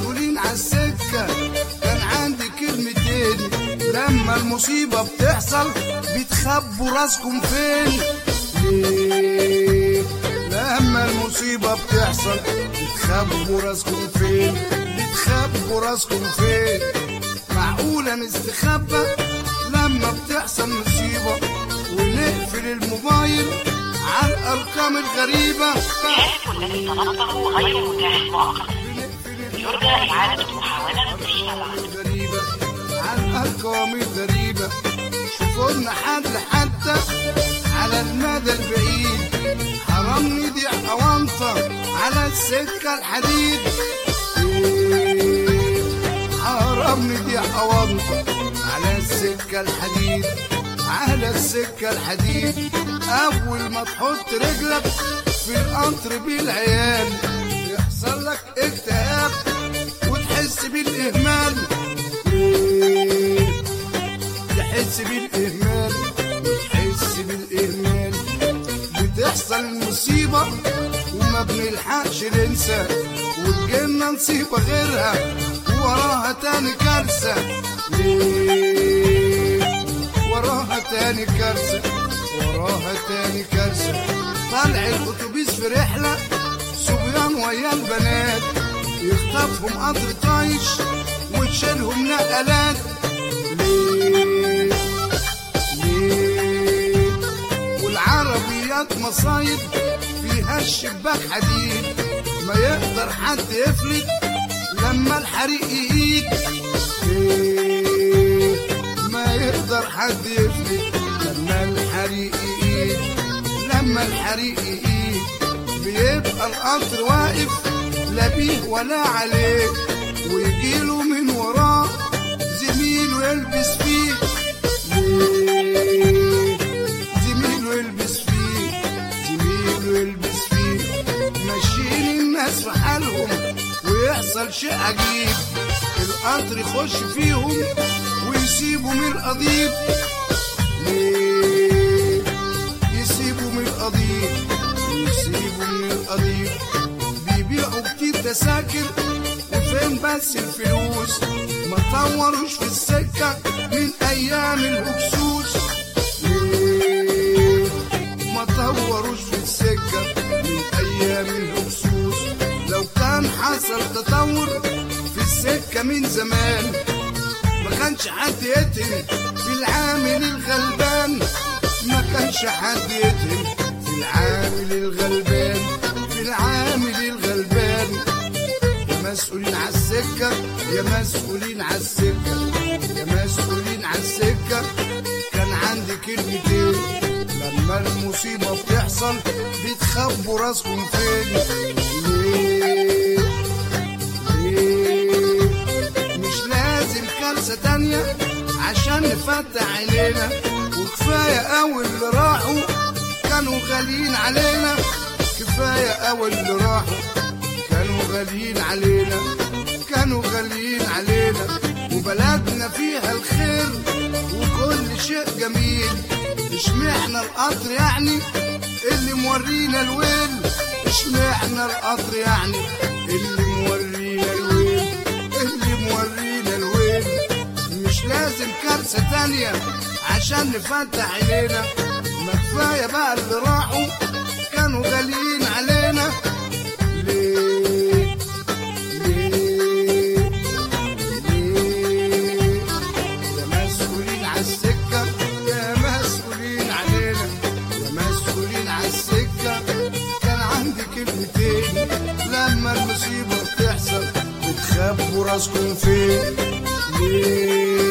مسؤولين على السكة كان عندي كلمتين لما المصيبة بتحصل بتخبوا راسكم فين ليه لما المصيبة بتحصل بتخبوا راسكم فين بتخبوا راسكم فين معقولة نستخبى لما بتحصل مصيبة ونقفل الموبايل على الأرقام الغريبة الهاتف الذي طلبته غير متاح مؤقتا يرجى إعادة المحاولة فيما بعد غريبة على الأرقام الغريبة شوفوا لنا حل حتى على المدى البعيد حرام نضيع أونطة على السكة الحديد إيه، حرام نضيع أونطة على السكة الحديد على السكة الحديد أول ما تحط رجلك في القطر بالعيال يحصل لك اكتئاب وتحس بالإهمال إيه، تحس بالإهمال تحس بالإهمال بتحصل المصيبة وما بنلحقش ننسى وتجيلنا نصيبة غيرها وراها تاني كارثة ليه وراها تاني كارثة وراها تاني كارثة طالع الأتوبيس في رحلة صبيان ويا البنات يخطفهم قطر طايش وتشيلهم نقلات ليه ليه والعربيات مصايد فيها الشباك حديد ما يقدر حد يفلت لما الحريق يقيد إيه، ما يقدر حد يفلت لما الحريق يقيد لما الحريق يقيد بيبقى القطر واقف لا بيه ولا عليه ويجيله من وراه زميله يلبس فيه ليه؟ زميله يلبس فيه زميله يلبس فيه ماشيين الناس في حالهم ويحصل شيء عجيب القطر يخش فيهم ويسيبوا من القضيب ليه؟ يسيبوا من القضيب يسيبوا من القضيب بيبيعوا كتير تساكر وفين بس الفلوس ما طوروش في السكة من أيام الهكسوس ليه؟ ما طوروش في السكة من أيام الهكسوس لو كان حصل تطور في السكة من زمان ما كانش حد يتهم في العامل الغلبان ما كانش حد يتهم في العامل الغلبان في العامل الغلبان يا مسؤولين على السكة يا مسؤولين على السكة يا مسؤولين على السكة كان عندي كلمتين لما المصيبة بتحصل بتخبوا راسكم فين ليه ليه مش لازم كارثة تانية عشان نفتح عينينا وكفاية أوي اللي راحوا كانوا غاليين علينا كفاية أوي اللي راحوا كانوا غاليين علينا كانوا غاليين علينا وبلدنا فيها الخير وكل شيء جميل اشمعنا القطر يعني اللي مورينا الويل اشمعنا القطر يعني اللي مورينا الويل اللي مورينا الويل مش لازم كارثة تانية عشان نفتح عينينا ما كفاية بقى اللي راحوا كانوا غاليين علينا ليه ليه ليه يا مسؤولين على السكة يا مسؤولين علينا يا مسؤولين على السكة كان عندي كلمتين لما المصيبة بتحصل بتخبوا راسكم فين ليه